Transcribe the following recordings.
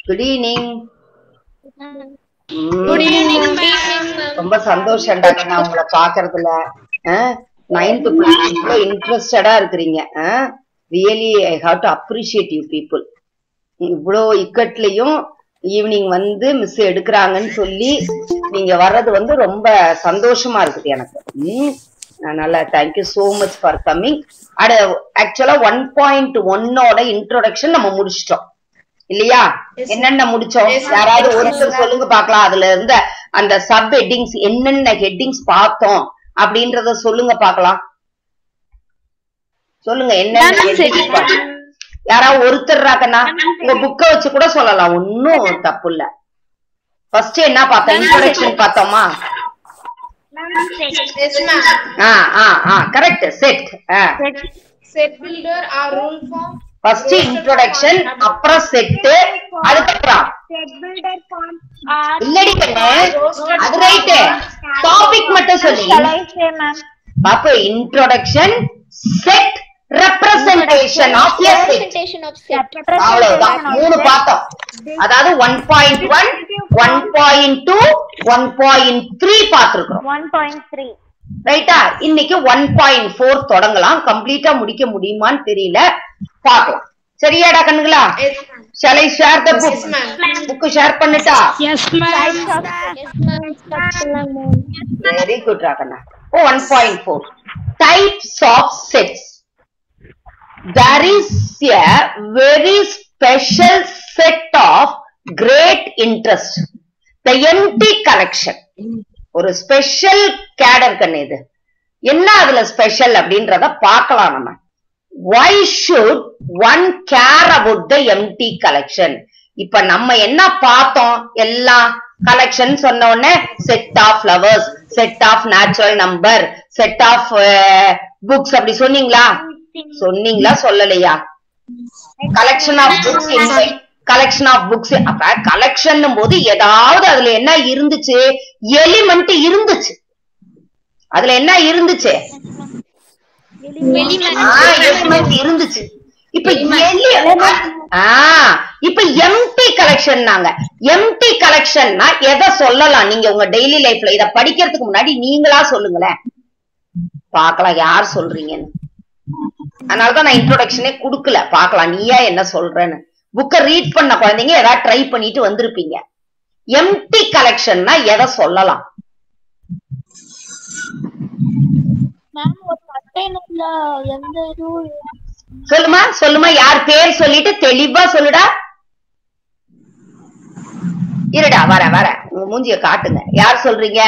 Good evening good evening ma'am ரொம்ப சந்தோஷம்டா நான் உங்களை பாக்குறதுல நைன்த் பிள்ளைங்க இவ்வளவு இன்ட்ரெஸ்டடா இருக்கிறீங்க really I have to appreciate you people இவ்வளோ இக்கட்லயும் ஈவினிங் வந்து மிஸ் எடுக்கிறாங்கன்னு சொல்லி நீங்க வர்றது வந்து ரொம்ப சந்தோஷமா இருக்குது எனக்கு ம் அதனால thank you so much for coming அட ஆக்சுவலா ஒன் பாயிண்ட் ஒன்னோட இன்ட்ரோடக்ஷன் நம்ம முடிச்சிட்டோம் இல்லையா என்னென்ன முடிச்சோம் யாராவது ஒருத்தர் சொல்லுங்க பார்க்கலாம் அதுல இருந்த அந்த சப் ஹெட்டிங்ஸ் என்னென்ன ஹெட்டிங்ஸ் பார்த்தோம் அப்படின்றத சொல்லுங்க பார்க்கலாம் சொல்லுங்க என்னென்ன headings பார்த்தோம்? யாராவது ஒருத்தர் ராக்கண்ணா உங்க புக்க வச்சு கூட சொல்லலாம் ஒன்னும் தப்பு இல்ல ஃபர்ஸ்ட் என்ன பார்த்தோம் இன்ட்ரோடக்ஷன் பார்த்தோமா எஸ் மேம் ஆ ஆ ஆ கரெக்ட் செட் ஆ set builder or rule form first introduction அப்புறம் செட் அதுக்கப்புறம் இல்லடி கண்ணு அது ரைட்டு டாபிக் மட்டும் சொல்லி பாப்பு introduction set representation of a set Representation of set. அவ்வளவுதான் மூணு பார்த்தோம் அதாவது one point one one point two one point three பார்த்திருக்கிறோம் One point three. ரைட்டா இன்னைக்கு ஒன் பாயிண்ட் ஃபோர் தொடங்கலாம் கம்ப்ளீட்டா முடிக்க முடியுமான்னு தெரியல பார்க்கலாம் சரியாடா கண்ணுங்களா எஸ் மேம் ஷலை share the book yes ma'am book share பண்ணுட்டா Yes, ma'am. வெரி குட் ராகண்ணா one point four types of sets there is a very special set of great interest the empty collection ஒரு special கேடர் கண்ணு இது என்ன அதுல special அப்படின்றத பார்க்கலாம் நம்ம why should one care about the empty collection இப்ப நம்ம என்ன பார்த்தோம் எல்லாம் கலெக்ஷன் சொன்ன உடனே set of flowers set of natural number set of books அப்படி சொன்னீங்களா சொன்னீங்களா சொல்லலையா collection of books collection of books அப்ப கலெக்ஷன் போது ஏதாவது அதுல என்ன இருந்துச்சு எலிமெண்ட் இருந்துச்சு அதுல என்ன இருந்துச்சு எலிமெண்ட் இருந்துச்சு இப்ப எலி ஆ இப்ப எம்டி கலெக்ஷன் நாங்க எம்டி கலெக்ஷன்னா எதை சொல்லலாம் நீங்க உங்க டெய்லி லைஃப்ல இத படிக்கிறதுக்கு முன்னாடி நீங்களா சொல்லுங்களேன் பார்க்கலாம் யார் சொல்றீங்கன்னு அதனாலதான் நான் இன்ட்ரோடக்ஷனே குடுக்கல பார்க்கலாம் நீயா என்ன சொல்றேன்னு புக்கை ரீட் பண்ண குழந்தைங்க ஏதாவது ட்ரை பண்ணிட்டு வந்திருப்பீங்க எம்டி கலெக்ஷன்னா எதை சொல்லலாம் Ma'am, ஒரு container-ல எந்த இதுவும் சொல்லுமா சொல்லுமா யார் பேர் சொல்லிட்டு தெளிவா சொல்லுடா இருடா வர வர உங்க மூஞ்சிய காட்டுங்க யார் சொல்றீங்க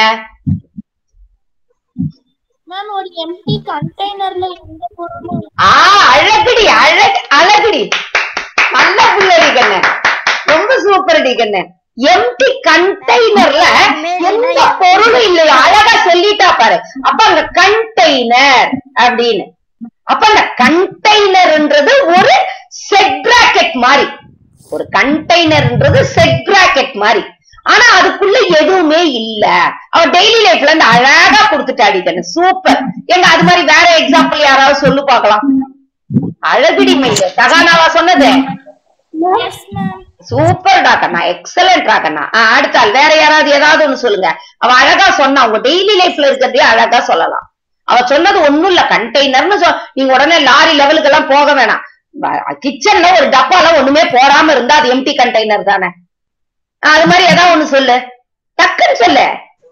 மேம் ஒரு எம்டி கண்டெய்னர்ல எந்த பொருளும் ஆ அழகுடி அழகு அழகுடி நல்ல பிள்ளை கண்ணு ரொம்ப சூப்பர் டி கண்ணு எம்டி கண்டெய்னர்ல எந்த பொருளும் இல்லையா அழகா சொல்லிட்டா பாரு அப்ப அந்த கண்டெய்னர் அப்படின்னு அப்ப அந்த கண்டெய்னர்ன்றது ஒரு செட் பிராக்கெட் மாதிரி ஒரு கண்டெய்னர்ன்றது செட் பிராக்கெட் மாதிரி ஆனா அதுக்குள்ள எதுவுமே இல்ல அவன் டெய்லி லைஃப்ல இருந்து அழகா கொடுத்துட்டாடி கண்ணு சூப்பர் எங்க அது மாதிரி வேற எக்ஸாம்பிள் யாராவது சொல்லு பார்க்கலாம் அழகுடி மயில சகானாவா சொன்னது எஸ் மேம் சூப்பர் டாக்கண்ணா எக்ஸலண்ட் டாக்கண்ணா அடுத்த ஆள் வேற யாராவது ஏதாவது ஒண்ணு சொல்லுங்க அவ அழகா சொன்னா உங்க டெய்லி லைஃப்ல இருக்கிறதே அழகா சொல்லலாம் அவ சொன்னது ஒண்ணும் இல்ல கண்டெய்னர்னு சொல் நீங்க உடனே லாரி லெவலுக்கு எல்லாம் போக வேணாம் கிச்சன்ல ஒரு டப்பால ஒண்ணுமே போடாம இருந்தா அது எம்டி கண்டெய்னர் தானே ஆ, அது மாதிரி ஏதாவது ஒண்ணு சொல்லு டக்குன்னு சொல்லு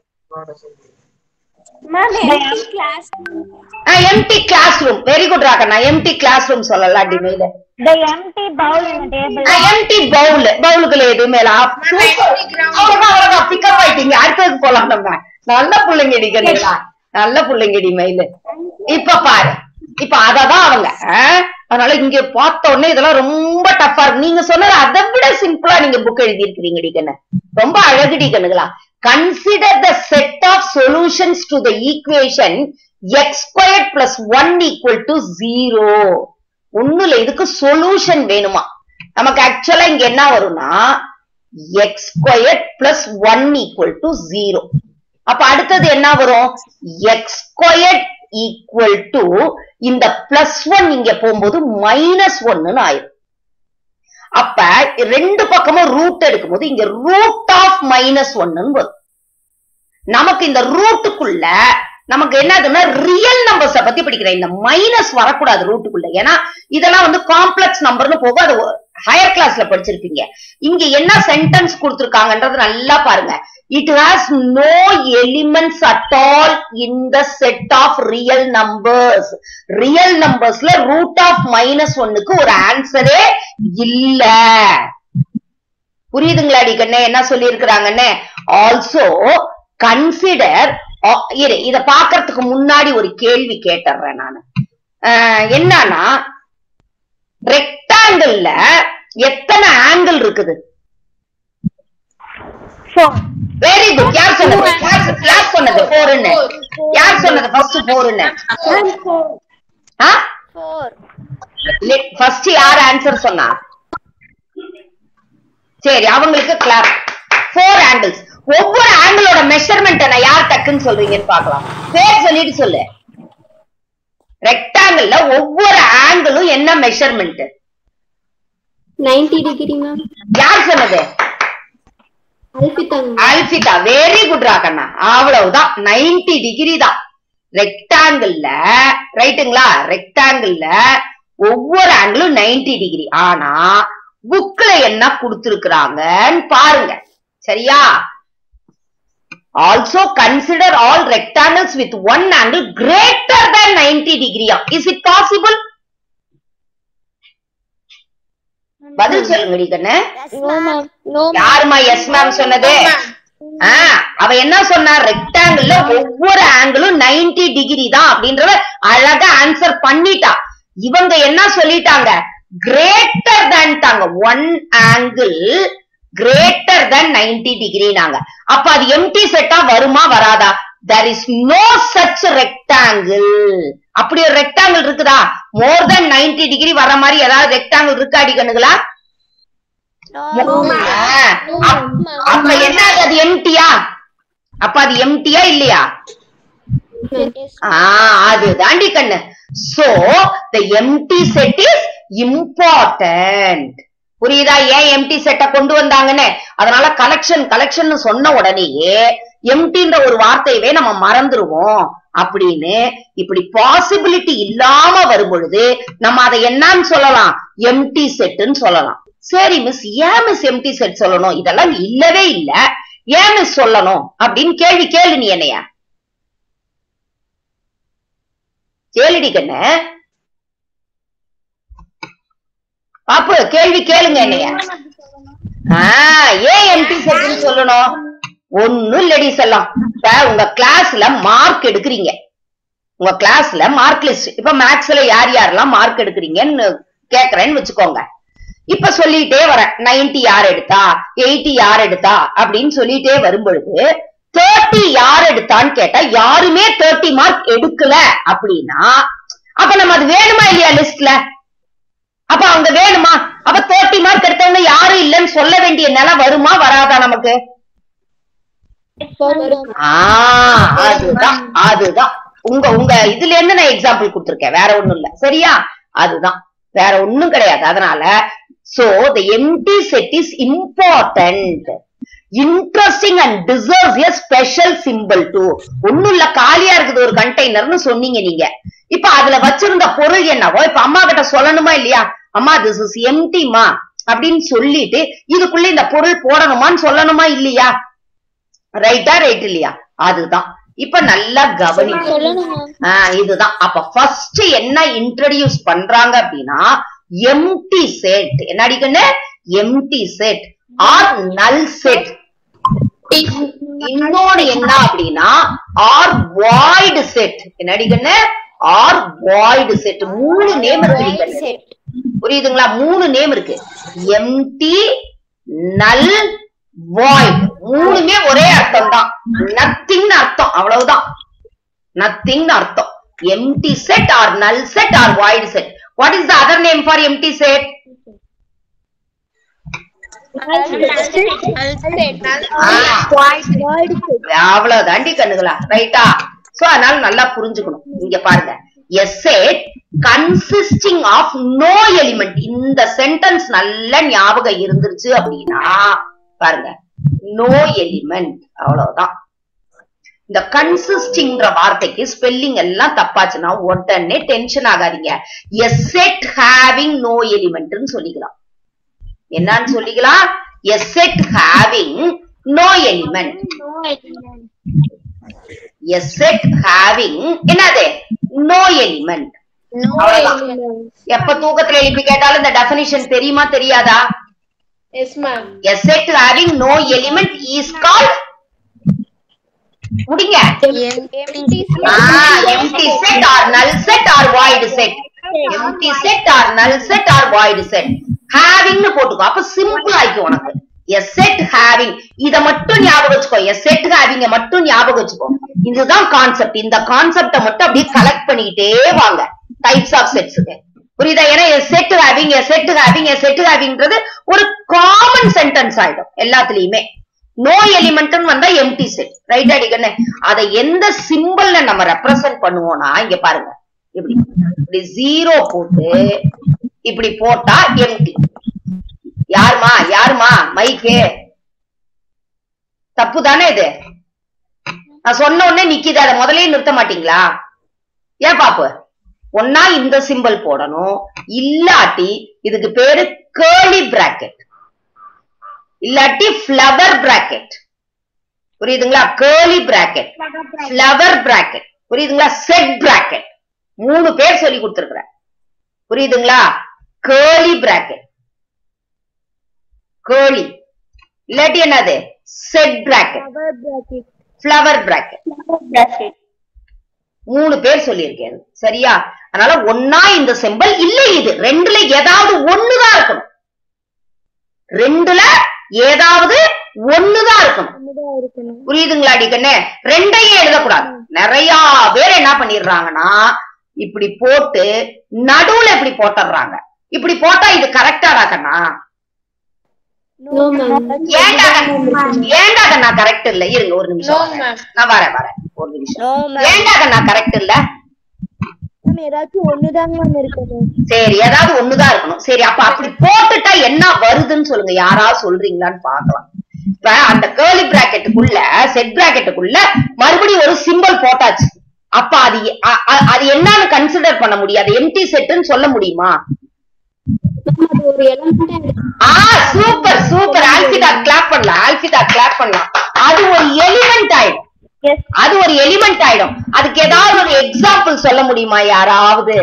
ma'am class empty class room very good ராக்கண்ணா எம்டி கிளாஸ் ரூம் சொல்லலாம் டிமைல the empty bowl in the table empty bowl பவுலுக்குள்ள எதுவுமே இல்ல அவ்வளவுதான் அவ்வளவுதான் பிக்கப் ஆயிட்டீங்க அடுத்ததுக்கு போலாம் நம்ம நல்ல பிள்ளைங்க அடிக்கிறீங்களா நல்ல பிள்ளைங்க அடி மயிலு இப்ப பாரு இப்ப அததான் அவங்க ஆ? அதனால இங்க பார்த்த உடனே இதெல்லாம் ரொம்ப டஃபா இருக்கு நீங்க சொன்னது அதை விட சிம்பிளா நீங்க புக் எழுதி இருக்கிறீங்க டிகன்னு ரொம்ப அழகு டிகனுங்களா consider the set of solutions to the equation x square plus one equal to zero ஒண்ணுல இதுக்கு சொல்யூஷன் வேணுமா நமக்கு ஆக்சுவலா இங்க என்ன வரும்னா x square plus one equal to zero அப்ப அடுத்தது என்ன வரும் எக்ஸ் ஸ்கொயர் ஈக்குவல் டு இந்த பிளஸ் ஒன் இங்க போகும்போது மைனஸ் ஒன்னு ஆயிரும் அப்ப ரெண்டு பக்கமும் ரூட் எடுக்கும்போது இங்க ரூட் ஆஃப் மைனஸ் ஒன்னு வரும் நமக்கு இந்த ரூட்டுக்குள்ள நமக்கு என்னதுன்னா ரியல் நம்பர்ஸ பத்தி படிக்கிறேன் இந்த மைனஸ் வரக்கூடாது ரூட்டுக்குள்ள ஏன்னா இதெல்லாம் வந்து காம்ப்ளெக்ஸ் நம்பர்னு போக அது ஹையர் கிளாஸ்ல படிச்சிருப்பீங்க இங்க என்ன சென்டென்ஸ் கொடுத்திருக்காங்கன்றது நல்லா பாருங்க it has no elements at all in the set of real numbers real நம்பர்ஸ்ல ரூட் ஆஃப் மைனஸ் ஒன்னுக்கு ஒரு ஆன்சரே இல்ல புரியுதுங்களா கண்ணே என்ன சொல்லி இருக்கிறாங்கன்னு ஆல்சோ கன்சிடர் இரு இத பாக்குறதுக்கு முன்னாடி ஒரு கேள்வி கேட்டுறேன் நான் என்னன்னா ரெக்டாங்கிள்ல எத்தனை ஆங்கிள் இருக்குது வெரி குட் யார் சொன்னது யார் யார் சொன்னது போருன்னு யார் சொன்னது ஃபர்ஸ்ட் போருன்னு ஃபர்ஸ்ட் யார் ஆன்சர் சொன்னா சரி அவங்களுக்கு கிளாப் ஃபோர் ஆங்கிள்ஸ் ஒவ்வொரு ஆங்கிளோட மெஷர்மெண்ட் நான் யார் டக்குன்னு சொல்றீங்கன்னு பார்க்கலாம் பேர் சொல்லிட்டு சொல்லு ரெக்டாங்கிள்ல ஒவ்வொரு ஆங்கிளும் என்ன மெஷர்மெண்ட் நைன்டி டிகிரி மேம் யார் சொன்னது அல்பிதாங்க அல்பிதா வெரி குட் ராகண்ணா அவ்வளவுதான் 90 டிகிரி தான் ரெக்டாங்கிள்ல ரைட்டுங்களா ரெக்டாங்கிள்ல ஒவ்வொரு ஆங்கிளும் 90 டிகிரி ஆனா புக்ல என்ன கொடுத்திருக்கிறாங்கன்னு பாருங்க சரியா also consider all rectangles with one angle greater than 90 டிகிரியா இஸ் இட் பாசிபிள் பதில் சொல்லுங்கடி கண்ணு நோ மேம் நோ யாருமா எஸ் மேம் சொன்னது ஆ, அவ என்ன சொன்னா ரெக்டாங்கிள் ஒவ்வொரு ஆங்கிளும் 90 டிகிரி தான் அப்படின்றத அழகா ஆன்சர் பண்ணிட்டா இவங்க என்ன சொல்லிட்டாங்க கிரேட்டர் than தாங்க one angle greater than 90 degree நாங்க அப்ப அது எம்டி செட்டா வருமா வராதா there is no such rectangle அப்படி ஒரு ரெக்டாங்கிள் இருக்குதா மோர் than 90 டிகிரி வர மாதிரி ஏதாவது ரெக்டாங்கிள் இருக்கா அடிக்கணுங்களா அப்ப என்ன அது எம்டியா அப்ப அது எம்டியா இல்லையா ஆ அது தாண்டி கண்ணு so the empty set is important புரியுதா ஏன் எம்டி செட்டை கொண்டு வந்தாங்கன்னு அதனால கலெக்ஷன் கலெக்ஷன் சொன்ன உடனேயே எம்டின்ற ஒரு வார்த்தையவே நம்ம மறந்துருவோம் அப்படின்னு இப்படி பாசிபிலிட்டி இல்லாம வரும் பொழுது நம்ம அதை என்னன்னு சொல்லலாம் எம்டி செட்டுன்னு சொல்லலாம் சரி மிஸ் ஏன் மிஸ் எம்டி செட் சொல்லணும் இதெல்லாம் இல்லவே இல்ல ஏன் மிஸ் சொல்லணும் அப்படின்னு கேள்வி கேளு நீ என்னைய கேளுடி கண்ணு பாப்பு கேள்வி கேளுங்க என்னைய ஆஹ் ஏன் எம்டி செட்னு சொல்லணும் ஒண்ணும் லேடிஸ் எல்லாம் இப்ப உங்க கிளாஸ்ல மார்க் எடுக்கிறீங்க உங்க கிளாஸ்ல மார்க் லிஸ்ட் இப்ப மேக்ஸ்ல யார் யாரெல்லாம் மார்க் எடுக்கிறீங்கன்னு கேக்குறேன்னு வச்சுக்கோங்க இப்ப சொல்லிட்டே வரேன் 90 யார் எடுத்தா எயிட்டி யார் எடுத்தா அப்படின்னு சொல்லிட்டே வரும் பொழுது தேர்ட்டி யார் எடுத்தான்னு கேட்டா யாருமே தேர்ட்டி மார்க் எடுக்கல அப்படின்னா அப்ப நம்ம அது வேணுமா இல்லையா லிஸ்ட்ல அப்ப அவங்க வேணுமா அப்ப தேர்ட்டி மார்க் எடுத்தவங்க யாரும் இல்லைன்னு சொல்ல வேண்டிய நிலை வருமா வராதா நமக்கு ஆ அதுதான் அதுதான் உங்க உங்க இதுல இருந்து நான் எக்ஸாம்பிள் கொடுத்திருக்கேன் வேற ஒண்ணும் இல்ல சரியா அதுதான் வேற ஒண்ணும் கிடையாது அதனால so the empty set is important interesting and deserves a special symbol to ஒண்ணும் இல்ல காலியா இருக்குது ஒரு கண்டெய்னர்னு சொன்னீங்க நீங்க இப்ப அதுல வச்சிருந்த பொருள் என்னவோ இப்ப அம்மா கிட்ட சொல்லணுமா இல்லையா அம்மா திஸ் இஸ் எம்டிமா அப்படின்னு சொல்லிட்டு இதுக்குள்ள இந்த பொருள் போடணுமான்னு சொல்லணுமா இல்லையா ரைட்டா ரைட் இல்லையா அதுதான் இப்ப நல்லா கவனிக்க சொல்லணுமா ஆஹ் இதுதான் அப்ப ஃபர்ஸ்ட் என்ன இன்ட்ரடியூஸ் பண்றாங்க அப்படின்னா எம்டி செட் என்ன அடிக்கண்ணு empty set or null set இன்னொன்னு என்ன அப்படின்னா ஆர் வாய்டு செட் என்ன அடிக்கண்ணு ஆர் வாய்டு செட் மூணு நேம் இருக்கு புரியுதுங்களா மூணு நேம் இருக்கு எம்டி நல் வாய்ட் மூணுமே ஒரே அர்த்தம் தான் நத்திங்னு அர்த்தம் அவ்வளவுதான் நத்திங்னு அர்த்தம் empty set or null set or void set what is the other name for empty set அவ்வளவு தாண்டி கண்ணுகளா ரைட்டா சோ அதனால நல்லா புரிஞ்சுக்கணும் இங்க பாருங்க a set consisting of no element இந்த சென்டென்ஸ் நல்ல ஞாபகம் இருந்துருச்சு அப்படின்னா பாருங்க நோ எலிமெண்ட் அவ்வளவுதான் இந்த கன்சிஸ்டிங்ன்ற வார்த்தைக்கு ஸ்பெல்லிங் எல்லாம் தப்பாச்சுன்னா உடனே டென்ஷன் ஆகாதீங்க எ செட் ஹேவிங் நோ எலிமெண்ட்னு சொல்லிக்கலாம் என்னன்னு சொல்லிக்கலாம் a set having no element a set having என்னது நோ எலிமெண்ட் அவ்வளவுதான் எப்ப தூக்கத்துல எழுப்பி கேட்டாலும் இந்த டெபினிஷன் தெரியுமா தெரியாதா Yes, ma'am. a set having no element is called முடிங்க empty set or null set or void set empty set or null set or void set having னு போட்டுக்கோ அப்ப சிம்பிள் ஆயிக்கும் உனக்கு a set having இத மட்டும் ஞாபகம் வச்சுக்கோ a set having அ மட்டும் ஞாபகம் வச்சுக்கோ இதுதான் கான்செப்ட் இந்த கான்செப்ட மட்டும் அப்படியே கலெக்ட் பண்ணிக்கிட்டே வாங்க டைப்ஸ் ஆஃப் செட்ஸ்க்கு புரியுதா ஏன்னா set having set having set ஹேவிங்ன்றது ஒரு காமன் சென்டென்ஸ் ஆயிடும் எல்லாத்துலயுமே நோ எலிமெண்ட் வந்தா எம்டி செட் ரைட் அடிக்கண்ணே அதை எந்த சிம்பிள்ல நம்ம ரெப்ரசென்ட் பண்ணுவோம்னா இங்க பாருங்க இப்படி இப்படி ஜீரோ போட்டு இப்படி போட்டா எம்டி யாருமா யாருமா மைக்கு தப்பு தானே இது நான் சொன்ன உடனே நிக்கிது அதை முதல்லயே நிறுத்த மாட்டீங்களா ஏன் பாப்பு ஒன்னா இந்த சிம்பிள் போடணும் இல்லாட்டி இதுக்கு பேரு கேர்லி பிராக்கெட் இல்லாட்டி ஃபிளவர் பிராக்கெட் புரியுதுங்களா கேர்லி பிராக்கெட் ஃபிளவர் பிராக்கெட் புரியுதுங்களா செட் பிராக்கெட் மூணு பேர் சொல்லி கொடுத்துருக்குறேன் புரியுதுங்களா கேர்லி பிராக்கெட் கேர்லி இல்லாட்டி என்னது செட் பிராக்கெட் ஃபிளவர் பிராக்கெட் மூணு பேர் சொல்லியிருக்கேன் சரியா அதனால ஒன்னா இந்த செம்பல் இல்ல இது ரெண்டுல ஏதாவது ஒண்ணுதான் இருக்கணும் ரெண்டுல ஏதாவது ஒண்ணுதான் இருக்கணும் புரியுதுங்களா அடிக்கண்ணே ரெண்டையும் எழுதக்கூடாது நிறைய பேர் என்ன பண்ணிடுறாங்கன்னா இப்படி போட்டு நடுவுல இப்படி போட்டுடுறாங்க இப்படி போட்டா இது கரெக்டாடா கண்ணா ஏன்டா ஏன்டா கண்ணா கரெக்ட் இல்ல இருங்க ஒரு No, நிமிஷம் வரேன். ma'am. நான் வரேன் வரேன் ஒரு நிமிஷம் ஏன்டா கண்ணா கரெக்ட் இல்ல ஏதாச்சும் ஒண்ணுதாங்க மேம் இருக்குது சரி ஏதாவது ஒண்ணுதான் இருக்கணும் சரி அப்ப அப்படி போட்டுட்டா என்ன வருதுன்னு சொல்லுங்க யாராவது சொல்றீங்களான்னு பாக்கலாம் இப்ப அந்த கேர்லி பிராக்கெட்டுக்குள்ள செட் பிராக்கெட்டுக்குள்ள மறுபடியும் ஒரு சிம்பிள் போட்டாச்சு அப்ப அது எ- அ- அ- அது என்னன்னு கன்சிடர் பண்ண முடியாது எம்டி செட்னு சொல்ல முடியுமா அது ஒரு எலமெண்ட் ஆ சூப்பர் சூப்பர் ஆல்பிதா கிளாப் பண்ணலாம் ஆல்பிதா கிளாப் பண்ணலாம் அது ஒரு எலிமெண்ட் ஆயிடும் எஸ் அது ஒரு எலிமெண்ட் ஆயிடும் அதுக்கு ஏதாவது ஒரு எக்ஸாம்பிள் சொல்ல முடியுமா யாராவது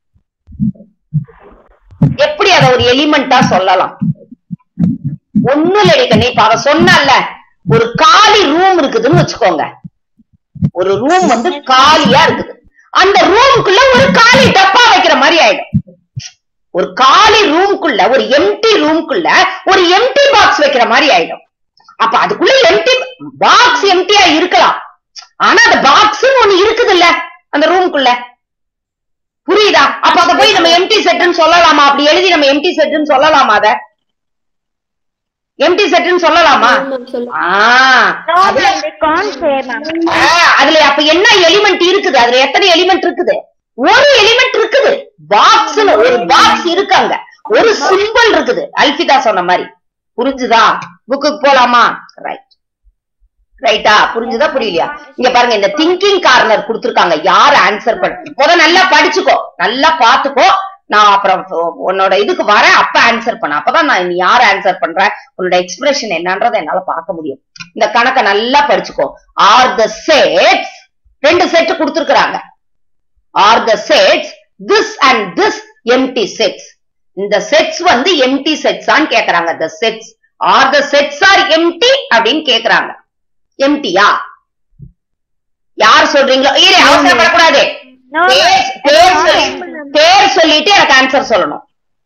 எப்படி அத ஒரு எலிமெண்டா சொல்லலாம் ஒண்ணும் இல்லடி கண்ணே இப்ப அவ சொன்னால ஒரு காலி ரூம் இருக்குதுன்னு வச்சுக்கோங்க ஒரு ரூம் வந்து காலியா இருக்குது அந்த ரூமுக்குள்ள ஒரு காலி டப்பா வைக்கிற மாதிரி ஆயிடும் ஒரு காலி ரூம்குள்ள ஒரு எம்டி ரூம்குள்ள ஒரு எம்டி பாக்ஸ் வைக்கிற மாதிரி ஆயிடும் அப்ப அதுக்குள்ள எம்டி பாக்ஸ் எம்டியா இருக்கலாம் ஆனா அந்த பாக்ஸ் ஒண்ணு இருக்குது இல்ல அந்த ரூம்குள்ள புரியுதா அப்ப அத போய் நம்ம எம்டி செட்னு சொல்லலாமா அப்படி எழுதி நம்ம எம்டி செட்னு சொல்லலாமா அத எம்டி செட்னு சொல்லலாமா ஆ, அதுல ஆ, அதுல அப்ப என்ன எலிமெண்ட் இருக்குது அதுல எத்தனை எலிமெண்ட் இருக்குது ஒரு எலிமெண்ட் இருக்குது பாக்ஸ் ஒரு பாக்ஸ் இருக்கு அங்க ஒரு சிம்பிள் இருக்குது அல்பிதா சொன்ன மாதிரி புரிஞ்சுதா புக்குக்கு போலாமா ரைட் ரைட்டா புரிஞ்சுதா புரியலையா இங்க பாருங்க இந்த திங்கிங் கார்னர் கொடுத்திருக்காங்க யார் ஆன்சர் பண்ண முத நல்லா படிச்சுக்கோ நல்லா பாத்துக்கோ நான் அப்புறம் உன்னோட இதுக்கு வரேன் அப்ப ஆன்சர் பண்ண அப்பதான் நான் நீ யார் ஆன்சர் பண்ற உன்னோட எக்ஸ்பிரஷன் என்னன்றதை என்னால பார்க்க முடியும் இந்த கணக்கை நல்லா படிச்சுக்கோ ஆர் த செட்ஸ் ரெண்டு செட் கொடுத்திருக்கிறாங்க are the sets this and this empty sets இந்த செட்ஸ் வந்து எம்டி செட்ஸான்னு கேக்குறாங்க the sets are the sets are empty அப்படின்னு கேக்குறாங்க எம்டியா யார் சொல்றீங்களோ இரு அவசரப்படக்கூடாது பேர் பேர் சொல்லி பேர் சொல்லிட்டு எனக்கு ஆன்சர் சொல்லணும்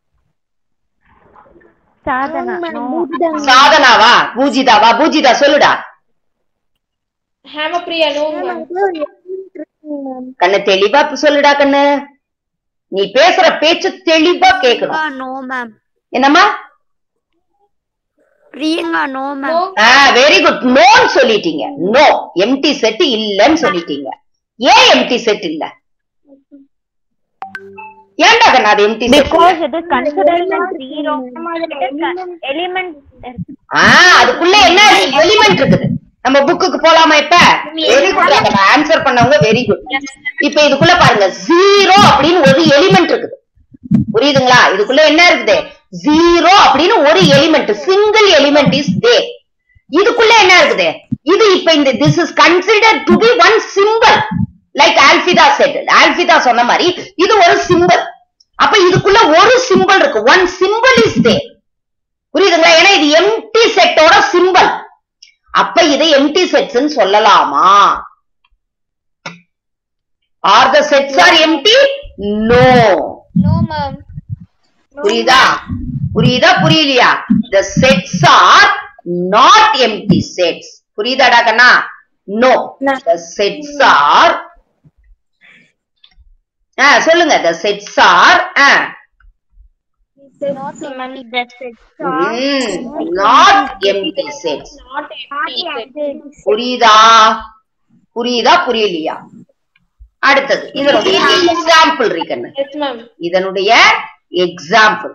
சாதனாவா பூஜிதாவா பூஜிதா சொல்லுடா Hamapriya, no, ma'am. கண்ணு தெளிவா சொல்லுடா கண்ணு நீ பேசுற பேச்சு தெளிவா கேட்கணும் நோ மேம் என்னம்மா Priyanka no ma'am No. Very good நோன்னு சொல்லிட்டீங்க நோ எம்டி செட் இல்லன்னு சொல்லிட்டீங்க ஏன் எம்டி செட் இல்ல ஏன்டா கண்ணா அது empty set Because it is considered as zero. Element ஆ அதுக்குள்ள என்ன எலிமெண்ட் இருக்குது நம்ம புக்குக்கு போலாமா இப்ப வெரி குட் ஆன்சர் பண்ணவங்க வெரி குட் இப்ப இதுக்குள்ள பாருங்க ஜீரோ அப்படின்னு ஒரு எலிமெண்ட் இருக்குது புரியுதுங்களா இதுக்குள்ள என்ன இருக்குது ஜீரோ அப்படின்னு ஒரு element single element is there இதுக்குள்ள என்ன இருக்குது இது இப்ப இந்த this is consider to be one symbol like Alpitha set Alpitha சொன்ன மாதிரி இது ஒரு சிம்பிள் அப்ப இதுக்குள்ள ஒரு சிம்பிள் இருக்கு ஒன் சிம்பிள் இஸ் தே புரியுதுங்களா ஏன்னா இது எம்டி செட்டோட சிம்பிள் அப்ப இதை எம்டி செட்ஸ் சொல்லலாமா are the sets are empty no No, ma'am. புரியுதா புரியுதா புரியலையா the sets are not empty sets புரியுதாடா கண்ணா நோ த செட்ஸ் ஆர் சொல்லுங்க the sets are Not ma'am. Not empty sets Not empty set. புரியுதா புரியுதா புரியலையா அடுத்தது இதனுடைய எக்ஸாம்பிள் இருக்கண்ணு Yes, ma'am. இதனுடைய எக்ஸாம்பிள்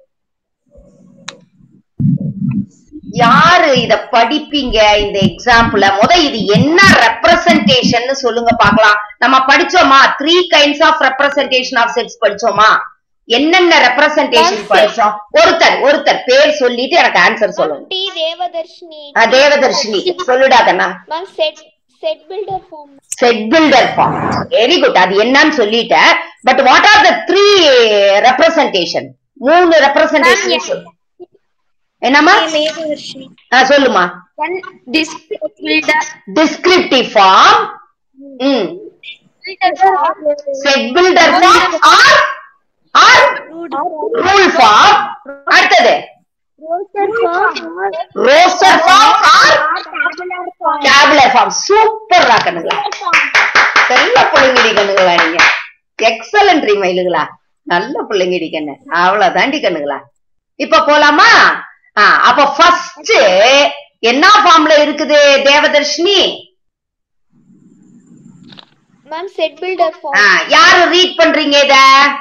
யாரு இத படிப்பீங்க இந்த எக்ஸாம்பிள முத இது என்ன ரெப்ரசன்டேஷன் சொல்லுங்க பார்க்கலாம் நம்ம படிச்சோமா three kinds of representation of sets படிச்சோமா என்னென்ன ரெப்ரசன்டேஷன் படிச்சோம் ஒருத்தர் ஒருத்தர் பேர் சொல்லிட்டு எனக்கு ஆன்சர் சொல்லணும் T. Devadarshini. ஆ, தேவதர்ஷினி சொல்லுடா கண்ணா Ma'am, set, set builder form. Set builder form very good அது என்னன்னு சொல்லிட்டேன் but what are the three representation மூணு ரெப்ரசன்டேஷன் என்னம்மா Devadarshini. ஆ, சொல்லுமா One display builder. Descriptive form ம் set builder form or or rule form அடுத்தது roster form or tabular form super கண்ணுங்களா நல்ல பிள்ளைங்கடி கண்ணுங்களா நீங்க எக்ஸலன்ட் மயிலுங்களா நல்ல பிள்ளைங்கடி கண்ணு அவ்வளவுதாண்டி கண்ணுங்களா இப்ப போலாமா ஆ, அப்ப ஃபர்ஸ்ட் என்ன ஃபார்ம்ல இருக்குது Devadarshini Ma'am, set builder form. ஆ, யாரு ரீட் பண்றீங்க இத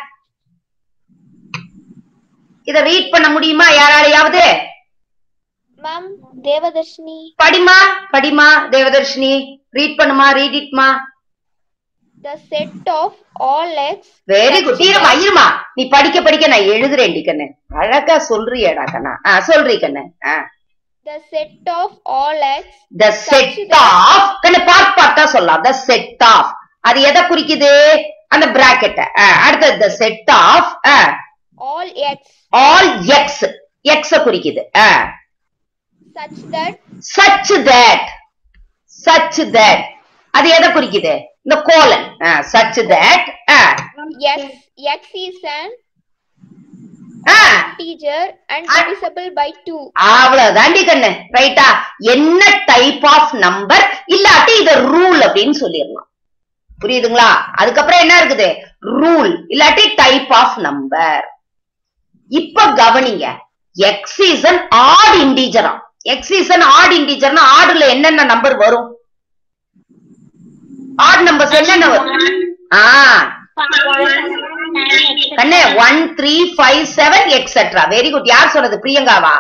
இத ரீட் பண்ண முடியுமா யாராலையாவது Ma'am, Devadarshini. படிமா படிமா தேவதர்ஷினி ரீட் பண்ணுமா ரீட் இட்மா The set of all x. Very good இருமா இருமா நீ படிக்க படிக்க நான் எழுதுறேன்டி கண்ணு அழகா சொல்றியேடா கண்ணா ஆ சொல்றீ கண்ணு ஆ The set of all x. The set of கண்ணு பார்ட் பார்ட்டா சொல்லலாம் த செட் ஆஃப் அது எதை குறிக்குது அந்த பிராக்கெட்ட அடுத்தது the set of All x. All x எக்ஸ குறிக்குது Such that such that such that அது எதை குறிக்குது இந்த colon such that x, x is an integer and divisible by 2. அவ்வளவுதாண்டி கண்ணு ரைட்டா என்ன டைப் ஆஃப் நம்பர் இல்லாட்டி இத ரூல் அப்படின்னு சொல்லிடலாம் புரியுதுங்களா அதுக்கப்புறம் என்ன இருக்குது ரூல் இல்லாட்டி டைப் ஆஃப் நம்பர் இப்ப கவனிங்க எக்ஸ் இஸ் அன் ஆட் இண்டீஜரா எக்ஸ் இஸ் அன் ஆட் இண்டீஜர்னா ஆடுல என்னென்ன நம்பர் வரும் ஆட் நம்பர்ஸ் என்னென்ன வரும் ஆ கண்ணே one three five seven etcetera very good யார் சொன்னது பிரியங்காவா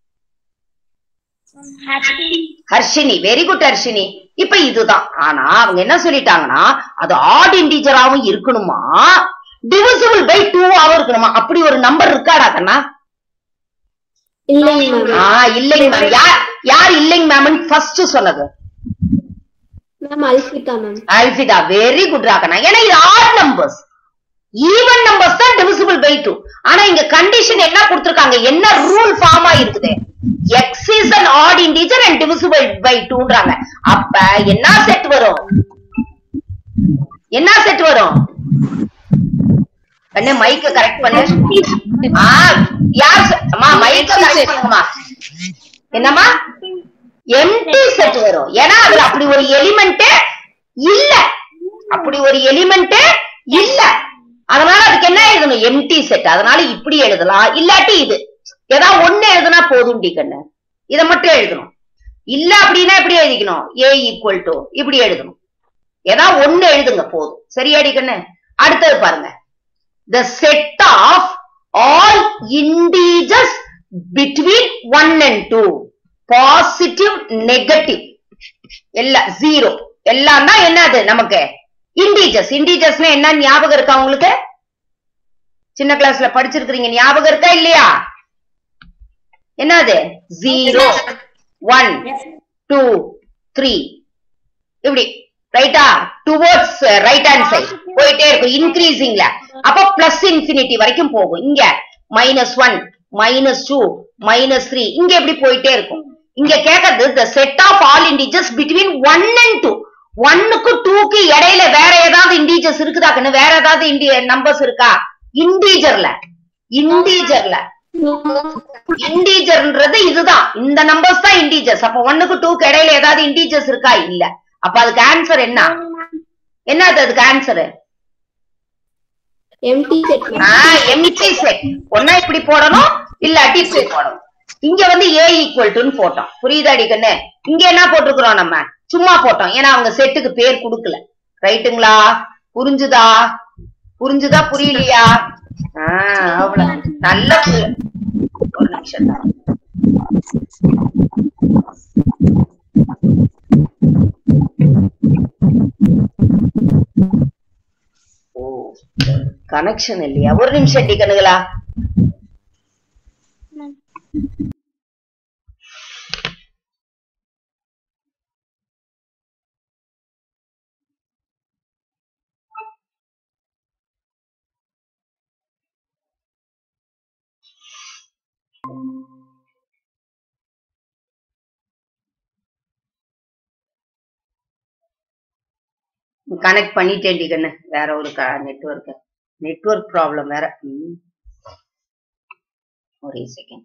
ஹர்ஷினி வெரி குட் ஹர்ஷினி இப்ப இதுதான் ஆனா அவங்க என்ன சொல்லிட்டாங்கன்னா அது ஆட் இண்டீஜராவும் இருக்கணுமா டிவிசிபிள் பை டூவாவும் இருக்கணுமா அப்படி ஒரு நம்பர் இருக்காடா கண்ணா இல்லைங்க மேம் ஆ இல்லைங்க மேம் யார் யார் இல்லைங்க மேம் ஃபர்ஸ்ட் சொன்னது ma'am Alpitha ma'am Alpitha very good ராகனா ஏன்னா இது ஆட் நம்பர்ஸ் ஈவன் நம்பர்ஸ் தான் டிவிசிபிள் பை டூ ஆனா இங்க கண்டிஷன் என்ன கொடுத்திருக்காங்க என்ன ரூல் ஃபார்ம் ஆயிருக்குது x is an odd integer and divisible by டூன்றாங்க அப்ப என்ன செட் வரும் என்ன செட் வரும் கண்ணு மைக்க கரெக்ட் பண்ணு ஆ யார் சொ- அம்மா மைக்க கரெக்ட் பண்ணுங்கம்மா என்னம்மா எம்டி செட் வரும் ஏன்னா அதுல அப்படி ஒரு எலிமெண்ட் இல்ல அப்படி ஒரு எலிமெண்ட் இல்ல அதனால அதுக்கு என்ன எழுதணும் எம்டி செட் அதனால இப்படி எழுதலாம் இல்லாட்டி இது ஏதாவது ஒண்ணு எழுதுனா போதும் டி கண்ணு இதை மட்டும் எழுதணும் இல்ல அப்படின்னா எப்படி எழுதிக்கணும் ஏ ஈக்குவல் டு இப்படி எழுதணும் ஏதாவது ஒண்ணு எழுதுங்க போதும் சரியாடி கண்ணு அடுத்தது பாருங்க the set of all integers between 1 and 2 positive negative எல்லாம் ஜீரோ எல்லாம் தான் என்னது நமக்கு இண்டீஜர்ஸ் இண்டீஜர்ஸ்னா என்ன ஞாபகம் இருக்கா உங்களுக்கு சின்ன கிளாஸ்ல படிச்சிருக்கிறீங்க ஞாபகம் இருக்கா இல்லையா என்னது ஜீரோ ஒன் டூ த்ரீ இப்படி ரைட்டா டுவோர்ட்ஸ் ரைட் ஹேண்ட் சைட் போயிட்டே இருக்கும் இன்க்ரீசிங்ல அப்ப பிளஸ் இன்ஃபினிட்டி வரைக்கும் போகும் இங்க minus one minus two minus three இங்க எப்படி போயிட்டே இருக்கும் இங்க கேக்குறது the set of all integers between one and two ஒன்னுக்கு டூக்கு இடையில வேற ஏதாவது இண்டீஜர்ஸ் இருக்குதாக்குன்னு வேற ஏதாவது இண்டி நம்பர்ஸ் இருக்கா இண்டீஜர்ல இண்டீஜர்ல இண்டீஜர்ன்றது இதுதான் இந்த நம்பர்ஸ் தான் இண்டீஜர்ஸ் அப்ப ஒன்னுக்கு டூக்கு இடையில ஏதாவது இண்டீஜர்ஸ் இருக்கா இல்ல அப்ப அதுக்கு ஆன்சர் என்ன என்ன அது அதுக்கு answer empty set empty set ஒன்னா இப்படி போடணும் இல்லாட்டி இப்படி போடணும் இங்க வந்து ஏ ஈக்குவல் டுன்னு போட்டோம் புரியுதாடி கண்ணு இங்க என்ன போட்டிருக்கிறோம் நம்ம சும்மா போட்டோம் ஏன்னா அவங்க செட்டுக்கு பேர் கொடுக்கல ரைட்டுங்களா புரிஞ்சுதா புரிஞ்சுதா புரியலையா ஆஹ் அவ்வளவு நல்ல புரிய ஒரு நிமிஷம் தான் ஓ கனெக்ஷன் இல்லையா ஒரு நிமிஷம் டி கண்ணுகளா கனெக்ட் பண்ணிட்டேன் டி கண்ணு வேற ஒரு நெட்வொர்க் நெட்வொர்க் ப்ராப்ளம் வேற ம். ஒரே செகண்ட்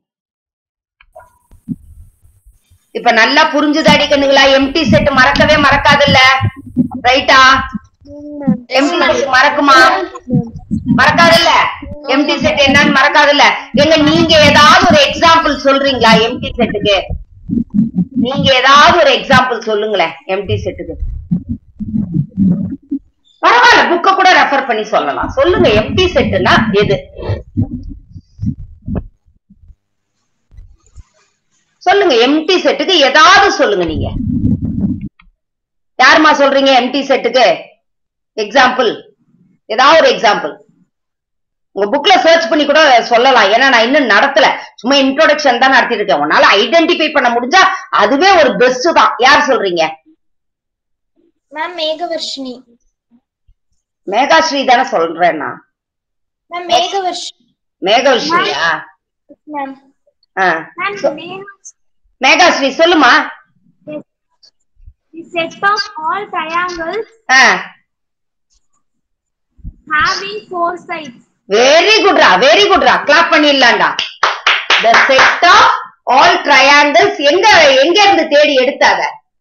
இப்ப நல்லா புரிஞ்சுதாடி கண்ணுங்களா எம்டி செட் மறக்கவே மறக்காதுல்ல ரைட்டா எம்டி செட் மறக்குமா மறக்காதுல்ல எம்டி செட் என்னன்னு மறக்காதுல்ல எங்க நீங்க ஏதாவது ஒரு எக்ஸாம்பிள் சொல்றீங்களா எம்டி செட்டுக்கு நீங்க ஏதாவது ஒரு எக்ஸாம்பிள் சொல்லுங்களேன் எம்டி செட்டுக்கு பரவாயில்ல புக்க கூட ரெஃபர் பண்ணி சொல்லலாம் சொல்லுங்க எம்டி செட்டுனா எது சொல்லுங்க எம்டி செட்டுக்கு ஏதாவது சொல்லுங்க நீங்க யாருமா சொல்றீங்க எம்டி செட்டுக்கு எக்ஸாம்பிள் ஏதாவது ஒரு எக்ஸாம்பிள் உங்க புக்ல சர்ச் பண்ணி கூட சொல்லலாம் ஏன்னா நான் இன்னும் நடத்தல சும்மா இன்ட்ரோடக்ஷன் தான் நடத்திட்டு இருக்கேன் உன்னால ஐடென்டிஃபை பண்ண முடிஞ்சா அதுவே ஒரு பெஸ்ட் தான் யார் சொல்றீங்க மேம் மேகவர்ஷினி மேகாஸ்ரீ தானே சொல்றேன் நான் மேம் மேகவர்ஷினி மேகவிஸ்ரீயா மேம் ஆ. Ma'am, மேகாஸ்ரீ சொல்லுமா the set of all triangles ஆ having four sides. வெரி குட்ரா வெரி குட்ரா கிளாப் பண்ணிடலாம்டா the set of all triangles எங்க எங்க இருந்து தேடி எடுத்தாங்க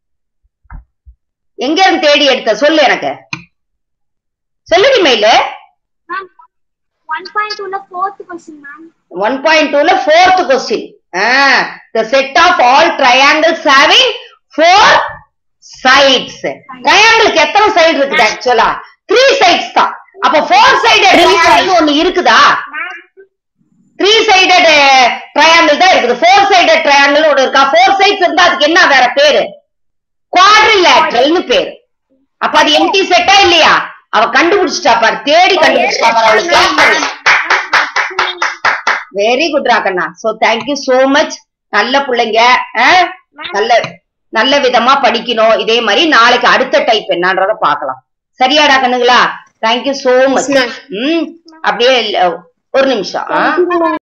எங்க இருந்து தேடி எடுத்த சொல்லு எனக்கு சொல்லுடி மயிலு Ma'am, 1.2 the fourth question, ma'am. One point டூல fourth question the set of all triangles having four sides ட்ரையாங்கிளுக்கு எத்தனை சைடு இருக்குது ஆக்சுவலா த்ரீ சைட்ஸ் தான் அப்ப ஃபோர் சைடட் ட்ரையாங்கிள் ஒண்ணு இருக்குதா த்ரீ சைடட் ட்ரையாங்கிள் தான் இருக்குது ஃபோர் சைடட் ட்ரையாங்கிள் ஒண்ணு இருக்கா ஃபோர் சைட்ஸ் இருந்தா அதுக்கு என்ன வேற பேரு குவாட்ரிலேட்ரல்னு பேரு அப்ப அது எம்டி செட்டா இல்லையா அவ கண்டுபிடிச்சிட்டா பாரு தேடி கண்டுபிடிச்சிட்டா பாரு அவளுக்கு வெரி குட் ராகண்ணா சோ தேங்க்யூ சோ மச் நல்ல பிள்ளைங்க ஆ? நல்ல நல்ல விதமா படிக்கணும் இதே மாதிரி நாளைக்கு அடுத்த டைப் என்னன்றத பார்க்கலாம் சரியாடா கண்ணுங்களா தேங்க்யூ சோ மச் ம் அப்படியே இல்ல, ஒரு நிமிஷம் ஆ?